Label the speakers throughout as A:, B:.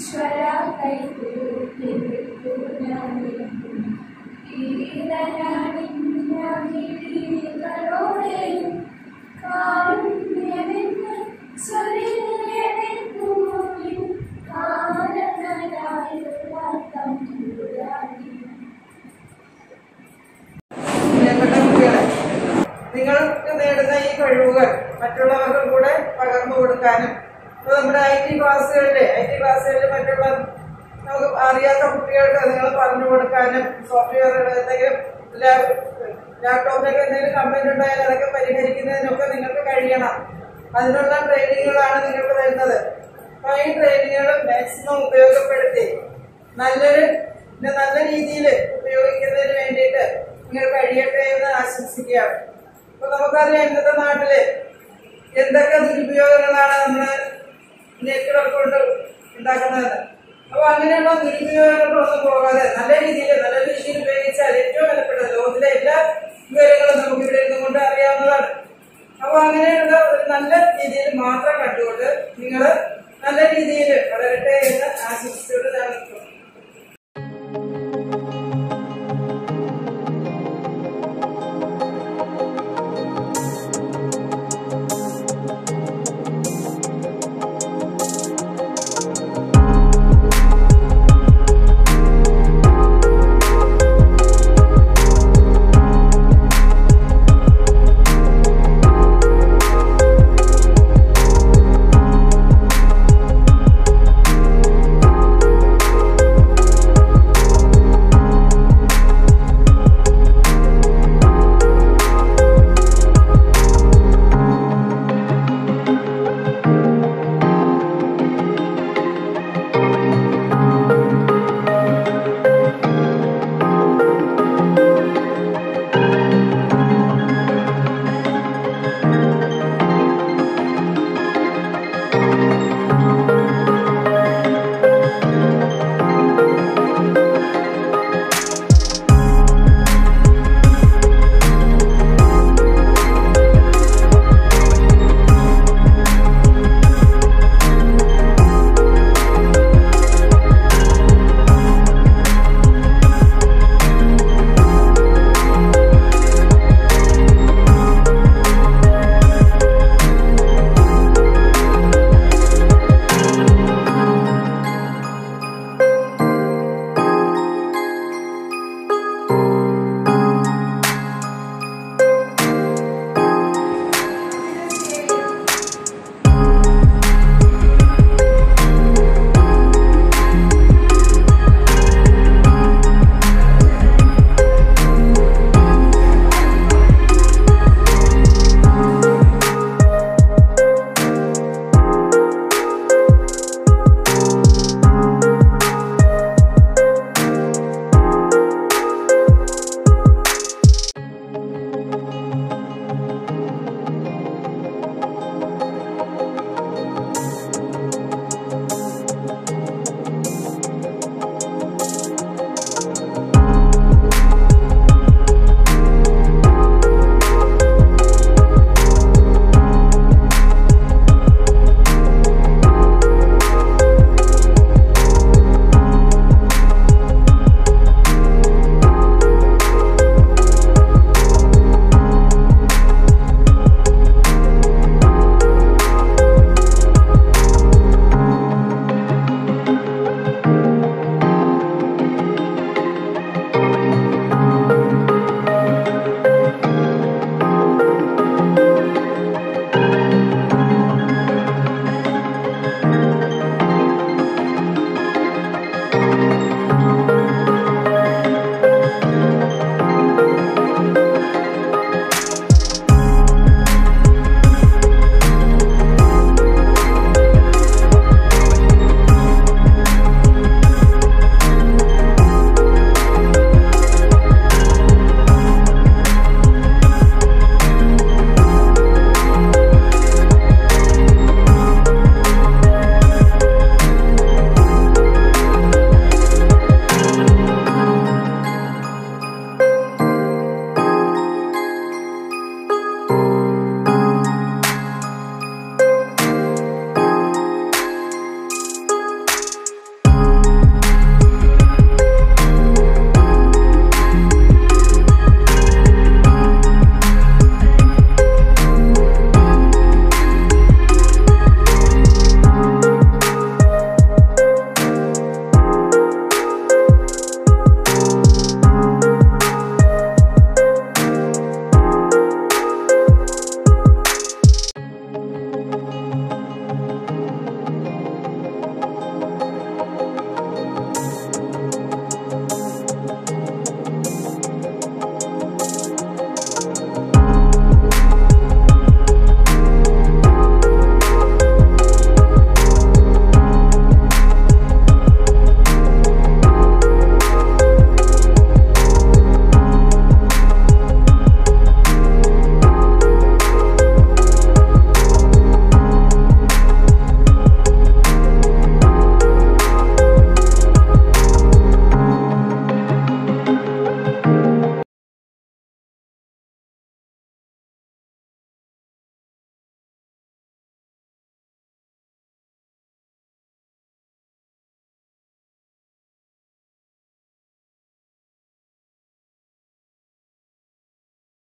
A: ഈശ്വര കൈകൂപ്പിട്ടു ഞാനെന്നും ഈരനാടിഞ്ഞോടെ കാരുണ്യമെന്ന് സ്വരൂപിൽ കാരണനായുള്ള തമ്പുരാട്ടി
B: പ്രിയപ്പെട്ട കുട്ടികളെ നിങ്ങൾക്ക് നേടുന്ന ഈ കഴിവുകൾ മറ്റുള്ളവർക്കും കൂടെ പകർന്നു കൊടുക്കാനും ഇപ്പൊ നമ്മുടെ ഐ ടി ക്ലാസ്സുകളിലെ ഐ ടി ക്ലാസ്സുകളിൽ മറ്റുള്ള നമുക്ക് അറിയാത്ത കുട്ടികൾക്ക് നിങ്ങൾ പറഞ്ഞു കൊടുക്കാനും സോഫ്റ്റ്വെയറുകൾ എന്തെങ്കിലും ലാപ്ടോപ്പിലൊക്കെ എന്തെങ്കിലും കംപ്ലൈന്റ് ഉണ്ടായാൽ അതൊക്കെ പരിഹരിക്കുന്നതിനൊക്കെ നിങ്ങൾക്ക് കഴിയണം അതിനുള്ള ട്രെയിനിങ്ങുകളാണ് നിങ്ങൾക്ക് തരുന്നത് അപ്പൊ ഈ ട്രെയിനിങ്ങുകൾ മാക്സിമം ഉപയോഗപ്പെടുത്തി നല്ലൊരു പിന്നെ നല്ല രീതിയിൽ ഉപയോഗിക്കുന്നതിന് വേണ്ടിയിട്ട് നിങ്ങൾ കഴിയട്ടെ എന്ന് ആശംസിക്കുകയാണ് അപ്പൊ നമുക്കറിയാം ഇന്നത്തെ നാട്ടില് എന്തൊക്കെ ദുരുപയോഗങ്ങളാണ് നമ്മള് നെറ്റ്വർക്ക് കൊണ്ട് ഉണ്ടാക്കുന്നത് അപ്പൊ അങ്ങനെയുള്ള ദുരുപയോഗങ്ങളൊന്നും പോകാതെ നല്ല രീതിയിൽ നല്ല രീതിയിൽ ഉപയോഗിച്ചാൽ ഏറ്റവും വിലപ്പെട്ടത് ലോകത്തിലെ എല്ലാ വിവരങ്ങളും നമുക്ക് ഇവിടെ ഇരുന്നുകൊണ്ട് അറിയാവുന്നതാണ് അപ്പൊ അങ്ങനെയുള്ള ഒരു നല്ല രീതിയിൽ മാത്രം കണ്ടുകൊണ്ട് നിങ്ങൾ നല്ല രീതിയിൽ വളരട്ടെ എന്ന് ആശംസിച്ചുകൊണ്ട് ഞാൻ നിർത്തുന്നു
A: ും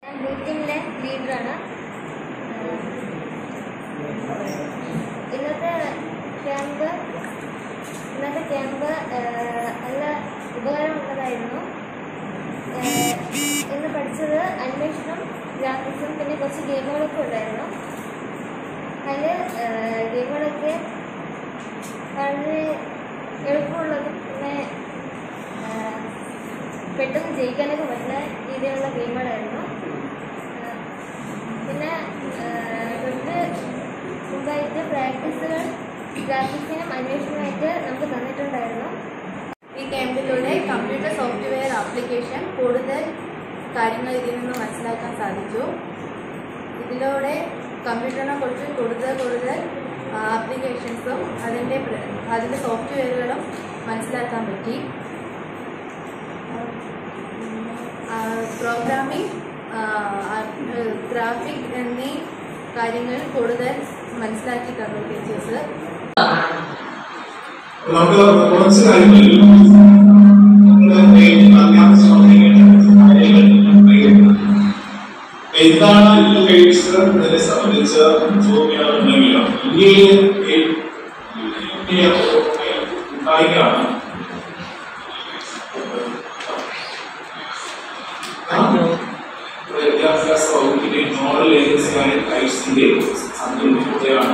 C: മീറ്റിംഗിലെ ലീഡറാണ് ഇന്നത്തെ ക്യാമ്പ് ഇന്നത്തെ ക്യാമ്പ് നല്ല ഉപകാരമുള്ളതായിരുന്നു ഏഹ് ഇന്ന് പഠിച്ചത് അന്വേഷണം ഗ്രാഫിക്സും പിന്നെ കുറച്ച് ഗെയിമുകളൊക്കെ ഉണ്ടായിരുന്നു അതിൽ ഗെയിമുകളൊക്കെ വളരെ എളുപ്പമുള്ളതും പിന്നെ ഏഹ് പെട്ടെന്ന് ജയിക്കാനൊക്കെ പറ്റുന്ന രീതിയിലുള്ള ഗെയിമുകളായിരുന്നു ഏഹ് പിന്നെ ഏഹ് തൊട്ട് മുമ്പായിട്ട് പ്രാക്ടീസുകൾ ഗ്രാഫിക്സിനും അന്വേഷണമായിട്ട് നമുക്ക് തന്നിട്ടുണ്ടായിരുന്നു
D: ഈ ക്യാമ്പിലൂടെ കമ്പ്യൂട്ടർ സോഫ്റ്റ്വെയർ ആപ്ലിക്കേഷൻ കൂടുതൽ കാര്യങ്ങൾ ഇതിൽ നിന്ന് മനസ്സിലാക്കാൻ സാധിച്ചു ഇതിലൂടെ കമ്പ്യൂട്ടറിനെ കുറിച്ച് കൂടുതൽ കൂടുതൽ ആപ്ലിക്കേഷൻസും അതിൻ്റെ പ്ര- അതിൻ്റെ സോഫ്റ്റ്വെയറുകളും മനസ്സിലാക്കാൻ പറ്റി പ്രോഗ്രാമിംഗ് ഗ്രാഫിക് എന്നീ കാര്യങ്ങൾ കൂടുതൽ മനസ്സിലാക്കി തന്നു ടീച്ചേഴ്സ്
E: നമുക്ക് കുറച്ച് കാര്യങ്ങൾ നമ്മള് അറിയാൻ ശ്രമിക്കേണ്ട കാര്യങ്ങൾ പറയുന്നത്. എന്താണ് ഇന്ന് കഴിച്ചത് എന്നതിനെ സംബന്ധിച്ച് ചോദ്യങ്ങളുണ്ടെങ്കിൽ ഇന്ത്യയിൽ ഏ- ഇന്ത്യ കായികമാണ് വിദ്യാഭ്യാസ വകുപ്പിന്റെ നോഡൽ ഏജൻസിയായ കൈസിന്റെ സംഘടിപ്പിക്കുകയാണ്